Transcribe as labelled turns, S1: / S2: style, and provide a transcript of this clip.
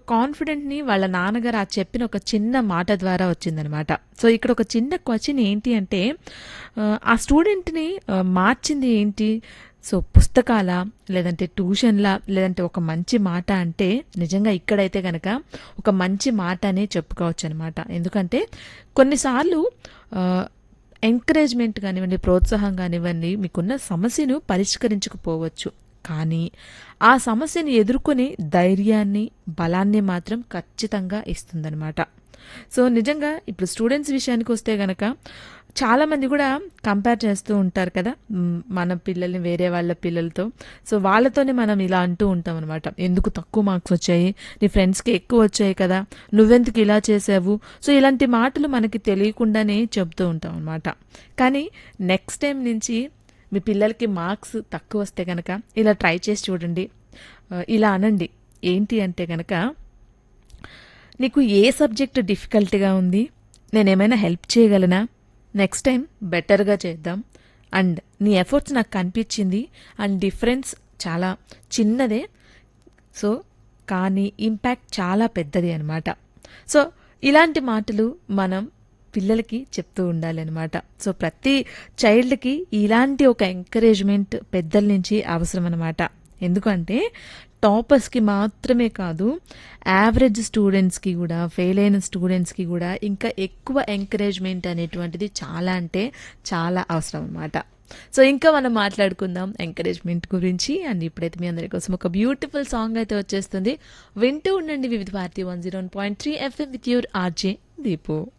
S1: కాన్ఫిడెంట్‌ని వాళ్ళ నాన్నగారు ఆ చెప్పిన ఒక చిన్న మాట ద్వారా వచ్చిందనమాట. సో, ఇక్కడ ఒక చిన్న క్వెషన్ ఏంటి అంటే ఆహ్, ఆ స్టూడెంట్‌ని ఆహ్, మార్చింది ఏంటి? సో, పుస్తకాలా? లేదంటే ట్యూషన్‌లా? లేదంటే ఒక మంచి మాట అంటే నిజంగా ఇక్కడైతే గనక ఒక మంచి మాట అనే చెప్పుకోవచ్చనమాట. ఎందుకంటే కొన్నిసార్లు ఆహ్, ఎంకరేజ్‌మెంట్ గానివ్వండి, ప్రోత్సాహం గానివ్వండి మీకున్న సమస్యను పరిష్కరించకపోవచ్చు. కానీ ఆ సమస్యని ఎదుర్కొనే ధైర్యాన్ని, బలాన్ని మాత్రం ఖచ్చితంగా ఇస్తుందనమాట. సో, నిజంగా ఇప్పుడు స్టూడెంట్స్ విషయానికొస్తే గనక చాలామంది గూడా కంపేర్ చేస్తూ ఉంటారు కదా! హ్మ్. మన పిల్లల్ని వేరే వాళ్ళ పిల్లలతో. సో, వాళ్ళతోనే మనం ఇలా అంటూ ఉంటామనమాట. ఎందుకు తక్కువ మార్క్స్ వచ్చాయి? నీ ఫ్రెండ్స్‌కి ఎక్కువొచ్చాయి కదా! నువ్వెందుకు ఇలా చేశావు? సో, ఇలాంటి మాటలు మనకి తెలియకుండానే చెప్తూ ఉంటామనమాట. కానీ నెక్స్ట్ టైమ్ నుంచి మీ పిల్లలకి మార్క్స్ తక్కువొస్తే గనక ఇలా ట్రై చేసి చూడండి. ఆహ్, ఇలా అనండి. ఏంటి అంటే గనక నీకు ఏ సబ్జెక్ట్ డిఫికల్ట్‌గా ఉంది? నేనేమైనా హెల్ప్ చేయగలనా? నెక్స్ట్ టైమ్ బెటర్‌గా చేద్దాం. అండ్ నీ ఎఫర్ట్స్ నాకు కనిపించింది. అండ్ డిఫరెన్స్ చాలా చిన్నదే. సో, కానీ ఇంపాక్ట్ చాలా పెద్దది అనమాట. సో, ఇలాంటి మాటలు మనం పిల్లలకి చెప్తూ ఉండాలనమాట. సో, ప్రతి చైల్డ్‌కి ఇలాంటి ఒక ఎంకరేజ్‌మెంట్ పెద్దల నుంచి అవసరమనమాట. ఎందుకంటే టాపర్స్‌కి మాత్రమే కాదు, యావరేజ్ స్టూడెంట్స్‌కి గూడా, ఫెయిల్ అయిన స్టూడెంట్స్‌కి గూడా ఇంకా ఎక్కువ ఎంకరేజ్‌మెంట్ అనేటువంటిది చాలా అంటే చాలా అవసరం అనమాట. సో, ఇంకా మనం మాట్లాడుకుందాం ఎంకరేజ్‌మెంట్ గురించి. అండ్ ఇప్పుడైతే మీ అందరి కోసం ఒక బ్యూటిఫుల్ సాంగ్ అయితే వచ్చేస్తుంది. వింటూ ఉండండి Vividh Bharati 101.3 FM with your RJ Deepu.